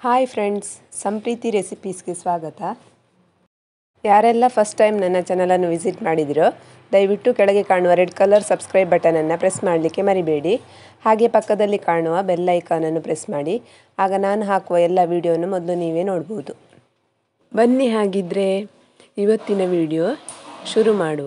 hi friends ಸಂಪ್ರೀತಿ ರೆಸಿಪೀಸ್ಗೆ ಸ್ವಾಗತ ಯಾರೆಲ್ಲ first time ನನ್ನ ಚಾನಲನ್ನು ವಿಸಿಟ್ ಮಾಡಿದಿರೋ ದಯವಿಟ್ಟು ಕೆಳಗೆ ಕಾಣುವ ರೆಡ್ ಕಲರ್ ಸಬ್ಸ್ಕ್ರೈಬ್ ಬಟನನ್ನು ಪ್ರೆಸ್ ಮಾಡಲಿಕ್ಕೆ ಮರಿಬೇಡಿ ಹಾಗೆ ಪಕ್ಕದಲ್ಲಿ ಕಾಣುವ ಬೆಲ್ ಐಕಾನನ್ನು ಪ್ರೆಸ್ ಮಾಡಿ ಆಗ ನಾನು ಹಾಕುವ ಎಲ್ಲ ವಿಡಿಯೋನು ಮೊದಲು ನೀವೇ ನೋಡ್ಬೋದು ಬನ್ನಿ ಹಾಗಿದ್ರೆ ಇವತ್ತಿನ ವಿಡಿಯೋ ಶುರು ಮಾಡುವ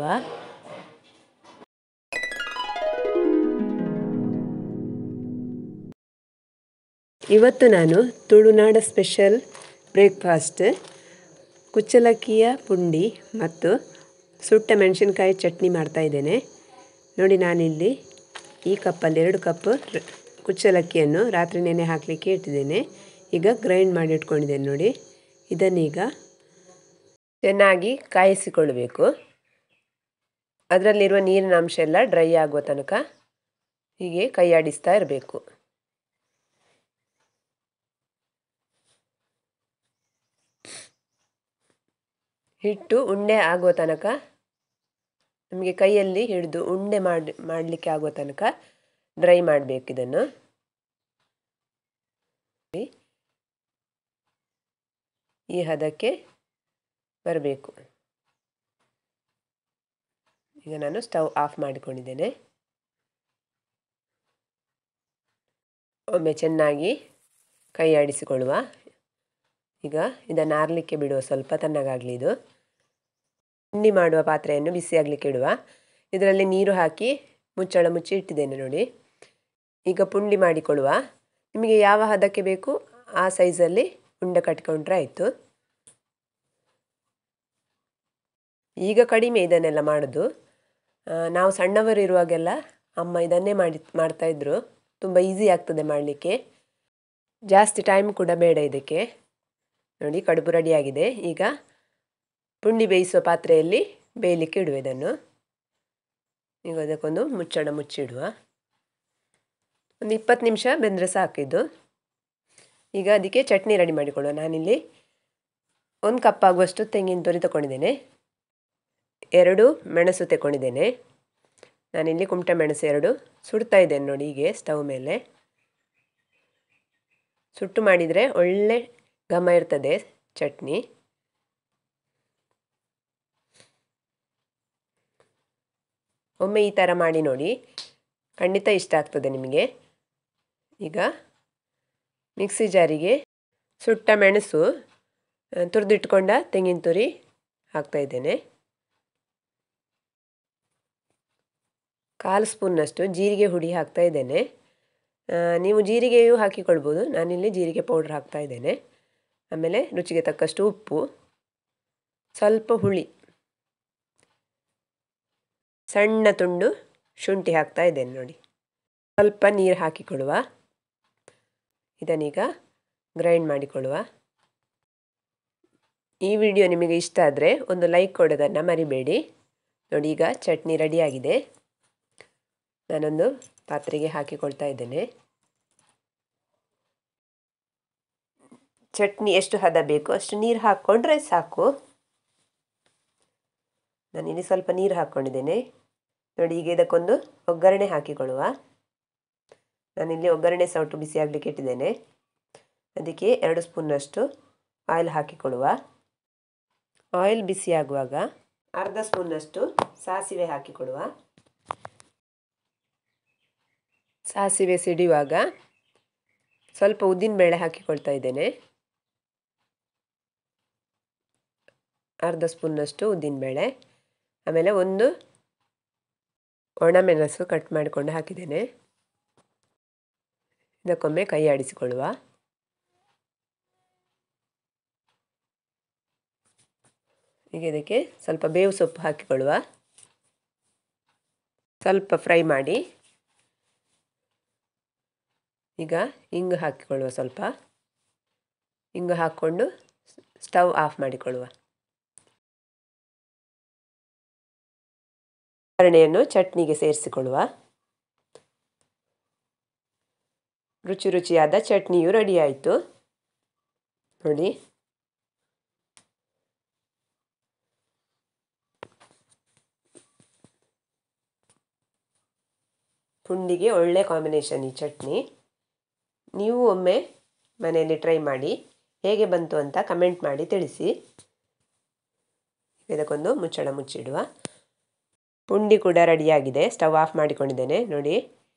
ಇವತ್ತು ನಾನು ತುಳುನಾಡ ಸ್ಪೆಷಲ್ ಬ್ರೇಕ್ಫಾಸ್ಟ್ ಕುಚ್ಚಲಕ್ಕಿಯ ಪುಂಡಿ ಮತ್ತು ಸುಟ್ಟ ಮೆಣಸಿನ್ಕಾಯಿ ಚಟ್ನಿ ಮಾಡ್ತಾ ಇದ್ದೇನೆ ನೋಡಿ ನಾನಿಲ್ಲಿ ಈ ಕಪ್ಪಲ್ಲಿ ಎರಡು ಕಪ್ ಕುಚ್ಚಲಕ್ಕಿಯನ್ನು ರಾತ್ರಿ ನೆನೆ ಹಾಕಲಿಕ್ಕೆ ಇಟ್ಟಿದ್ದೇನೆ ಈಗ ಗ್ರೈಂಡ್ ಮಾಡಿ ಇಟ್ಕೊಂಡಿದ್ದೇನೆ ನೋಡಿ ಇದನ್ನೀಗ ಚೆನ್ನಾಗಿ ಕಾಯಿಸಿಕೊಳ್ಳಬೇಕು ಅದರಲ್ಲಿರುವ ನೀರಿನ ಅಂಶ ಎಲ್ಲ ಡ್ರೈ ಆಗುವ ತನಕ ಹೀಗೆ ಕೈಯಾಡಿಸ್ತಾ ಇರಬೇಕು ಹಿಟ್ಟು ಉಂಡೆ ಆಗುವ ತನಕ ನಮಗೆ ಕೈಯಲ್ಲಿ ಹಿಡಿದು ಉಂಡೆ ಮಾಡಿ ಮಾಡಲಿಕ್ಕೆ ಆಗುವ ತನಕ ಡ್ರೈ ಮಾಡಬೇಕು ಇದನ್ನು ಈ ಹದಕ್ಕೆ ಬರಬೇಕು ಈಗ ನಾನು ಸ್ಟವ್ ಆಫ್ ಮಾಡಿಕೊಂಡಿದ್ದೇನೆ ಒಮ್ಮೆ ಚೆನ್ನಾಗಿ ಕೈ ಆಡಿಸಿಕೊಳ್ಳುವ ಈಗ ಇದನ್ನು ಆರಲಿಕ್ಕೆ ಬಿಡುವ ಸ್ವಲ್ಪ ತಣ್ಣಗಾಗಲಿ ಇದು ಉಂಡಿ ಮಾಡುವ ಪಾತ್ರೆಯನ್ನು ಬಿಸಿಯಾಗಲಿಕ್ಕೆ ಇಡುವ ಇದರಲ್ಲಿ ನೀರು ಹಾಕಿ ಮುಚ್ಚಳ ಮುಚ್ಚಿ ಇಟ್ಟಿದ್ದೇನೆ ನೋಡಿ ಈಗ ಪುಂಡಿ ಮಾಡಿಕೊಳ್ಳುವ ನಿಮಗೆ ಯಾವ ಹದಕ್ಕೆ ಬೇಕು ಆ ಸೈಜಲ್ಲಿ ಉಂಡೆ ಕಟ್ಕೊಂಡ್ರೆ ಆಯಿತು ಈಗ ಕಡಿಮೆ ಇದನ್ನೆಲ್ಲ ಮಾಡೋದು ನಾವು ಸಣ್ಣವರು ಇರುವಾಗೆಲ್ಲ ಅಮ್ಮ ಇದನ್ನೇ ಮಾಡಿ ಮಾಡ್ತಾಯಿದ್ರು ತುಂಬ ಈಸಿ ಆಗ್ತದೆ ಮಾಡಲಿಕ್ಕೆ ಜಾಸ್ತಿ ಟೈಮ್ ಕೂಡ ಬೇಡ ಇದಕ್ಕೆ ನೋಡಿ ಕಡುಬು ರೆಡಿಯಾಗಿದೆ ಈಗ ಪುಂಡಿ ಬೇಯಿಸುವ ಪಾತ್ರೆಯಲ್ಲಿ ಬೇಯಲಿಕ್ಕೆ ಇಡುವ ಇದನ್ನು ಈಗ ಅದಕ್ಕೊಂದು ಮುಚ್ಚಳ ಮುಚ್ಚಿಡುವ ಒಂದು ಇಪ್ಪತ್ತು ನಿಮಿಷ ಬೆಂದರೆ ಸಾಕಿದ್ದು ಈಗ ಅದಕ್ಕೆ ಚಟ್ನಿ ರೆಡಿ ಮಾಡಿಕೊಳ್ಳುವ ನಾನಿಲ್ಲಿ ಒಂದು ಕಪ್ ಆಗುವಷ್ಟು ತೆಂಗಿನ ತುರಿ ತಗೊಂಡಿದ್ದೇನೆ ಎರಡು ಮೆಣಸು ತಗೊಂಡಿದ್ದೇನೆ ನಾನಿಲ್ಲಿ ಕುಮಟೆ ಮೆಣಸು ಎರಡು ಸುಡ್ತಾ ಇದ್ದೇನೆ ನೋಡಿ ಹೀಗೆ ಸ್ಟವ್ ಮೇಲೆ ಸುಟ್ಟು ಮಾಡಿದರೆ ಒಳ್ಳೆ ಘಮ ಇರ್ತದೆ ಚಟ್ನಿ ಒಮ್ಮೆ ಈ ಥರ ಮಾಡಿ ನೋಡಿ ಖಂಡಿತ ಇಷ್ಟ ಆಗ್ತದೆ ನಿಮಗೆ ಈಗ ಮಿಕ್ಸಿ ಜಾರಿಗೆ ಸುಟ್ಟ ಮೆಣಸು ತುರಿದಿಟ್ಕೊಂಡ ತೆಂಗಿನ ತುರಿ ಹಾಕ್ತಾಯಿದ್ದೇನೆ ಕಾಲು ಸ್ಪೂನ್ನಷ್ಟು ಜೀರಿಗೆ ಹುಡಿ ಹಾಕ್ತಾ ಇದ್ದೇನೆ ನೀವು ಜೀರಿಗೆಯೂ ಹಾಕಿಕೊಳ್ಬೋದು ನಾನಿಲ್ಲಿ ಜೀರಿಗೆ ಪೌಡ್ರ್ ಹಾಕ್ತಾ ಇದ್ದೇನೆ ಆಮೇಲೆ ರುಚಿಗೆ ತಕ್ಕಷ್ಟು ಉಪ್ಪು ಸ್ವಲ್ಪ ಹುಳಿ ಸಣ್ಣ ತುಂಡು ಶುಂಠಿ ಹಾಕ್ತಾ ಇದ್ದೇನೆ ನೋಡಿ ಸ್ವಲ್ಪ ನೀರು ಹಾಕಿಕೊಳ್ಳುವ ಇದನ್ನೀಗ ಗ್ರೈಂಡ್ ಮಾಡಿಕೊಳ್ಳುವ ಈ ವಿಡಿಯೋ ನಿಮಗೆ ಇಷ್ಟ ಆದರೆ ಒಂದು ಲೈಕ್ ಕೊಡೋದನ್ನು ಮರಿಬೇಡಿ ನೋಡಿ ಈಗ ಚಟ್ನಿ ರೆಡಿಯಾಗಿದೆ ನಾನೊಂದು ಪಾತ್ರೆಗೆ ಹಾಕಿಕೊಳ್ತಾ ಇದ್ದೇನೆ ಚಟ್ನಿ ಎಷ್ಟು ಹದ ಬೇಕು ಅಷ್ಟು ನೀರು ಹಾಕ್ಕೊಂಡ್ರೆ ಸಾಕು ನಾನಿಲ್ಲಿ ಸ್ವಲ್ಪ ನೀರು ಹಾಕ್ಕೊಂಡಿದ್ದೇನೆ ನೋಡಿ ಈಗ ಇದಕ್ಕೊಂದು ಒಗ್ಗರಣೆ ಹಾಕಿಕೊಳ್ಳುವ ನಾನಿಲ್ಲಿ ಒಗ್ಗರಣೆ ಸೌಟು ಬಿಸಿ ಆಗಲಿಕ್ಕೆ ಇಟ್ಟಿದ್ದೇನೆ ಅದಕ್ಕೆ ಎರಡು ಸ್ಪೂನ್ನಷ್ಟು ಆಯಿಲ್ ಹಾಕಿಕೊಳ್ಳುವ ಆಯಿಲ್ ಬಿಸಿ ಆಗುವಾಗ ಅರ್ಧ ಸ್ಪೂನ್ನಷ್ಟು ಸಾಸಿವೆ ಹಾಕಿಕೊಡುವ ಸಾಸಿವೆ ಸಿಡಿಯುವಾಗ ಸ್ವಲ್ಪ ಉದ್ದಿನಬೇಳೆ ಹಾಕಿಕೊಳ್ತಾ ಇದ್ದೇನೆ ಅರ್ಧ ಸ್ಪೂನ್ನಷ್ಟು ಉದ್ದಿನಬೇಳೆ ಆಮೇಲೆ ಒಂದು ಒಣಮೆಣಸು ಕಟ್ ಮಾಡಿಕೊಂಡು ಹಾಕಿದ್ದೇನೆ ಇದಕ್ಕೊಮ್ಮೆ ಕೈ ಆಡಿಸಿಕೊಳ್ಳುವ ಈಗ ಇದಕ್ಕೆ ಸ್ವಲ್ಪ ಬೇವು ಸೊಪ್ಪು ಹಾಕಿಕೊಳ್ಳುವ ಸ್ವಲ್ಪ ಫ್ರೈ ಮಾಡಿ ಈಗ ಹಿಂಗು ಹಾಕಿಕೊಳ್ಳುವ ಸ್ವಲ್ಪ ಹಿಂಗು ಹಾಕ್ಕೊಂಡು ಸ್ಟವ್ ಆಫ್ ಮಾಡಿಕೊಳ್ಳುವ ಒಗ್ಗರಣೆಯನ್ನು ಚಟ್ನಿಗೆ ಸೇರಿಸಿಕೊಳ್ಳುವ ರುಚಿ ರುಚಿಯಾದ ಚಟ್ನಿಯು ರೆಡಿ ಆಯಿತು ನೋಡಿ ಪುಂಡಿಗೆ ಒಳ್ಳೆ ಕಾಂಬಿನೇಷನ್ ಈ ಚಟ್ನಿ ನೀವು ಒಮ್ಮೆ ಮನೆಯಲ್ಲಿ ಟ್ರೈ ಮಾಡಿ ಹೇಗೆ ಬಂತು ಅಂತ ಕಮೆಂಟ್ ಮಾಡಿ ತಿಳಿಸಿ ಇದಕ್ಕೊಂದು ಮುಚ್ಚಳ ಮುಚ್ಚಿಡುವ ಪುಂಡಿ ಕೂಡ ರೆಡಿಯಾಗಿದೆ ಸ್ಟವ್ ಆಫ್ ಮಾಡಿಕೊಂಡಿದ್ದೇನೆ ನೋಡಿ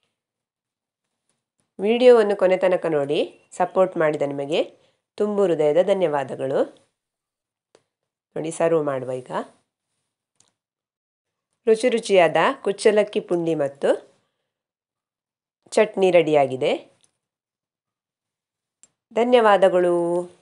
ವಿಡಿಯೋವನ್ನು ಕೊನೆ ತನಕ ನೋಡಿ ಸಪೋರ್ಟ್ ಮಾಡಿದ ನಿಮಗೆ ತುಂಬು ಹೃದಯದ ಧನ್ಯವಾದಗಳು ನೋಡಿ ಸರ್ವ್ ಮಾಡುವ ಈಗ ರುಚಿ ರುಚಿಯಾದ ಕುಚ್ಚಲಕ್ಕಿ ಪುಂಡಿ ಮತ್ತು ಚಟ್ನಿ ರೆಡಿಯಾಗಿದೆ ಧನ್ಯವಾದಗಳು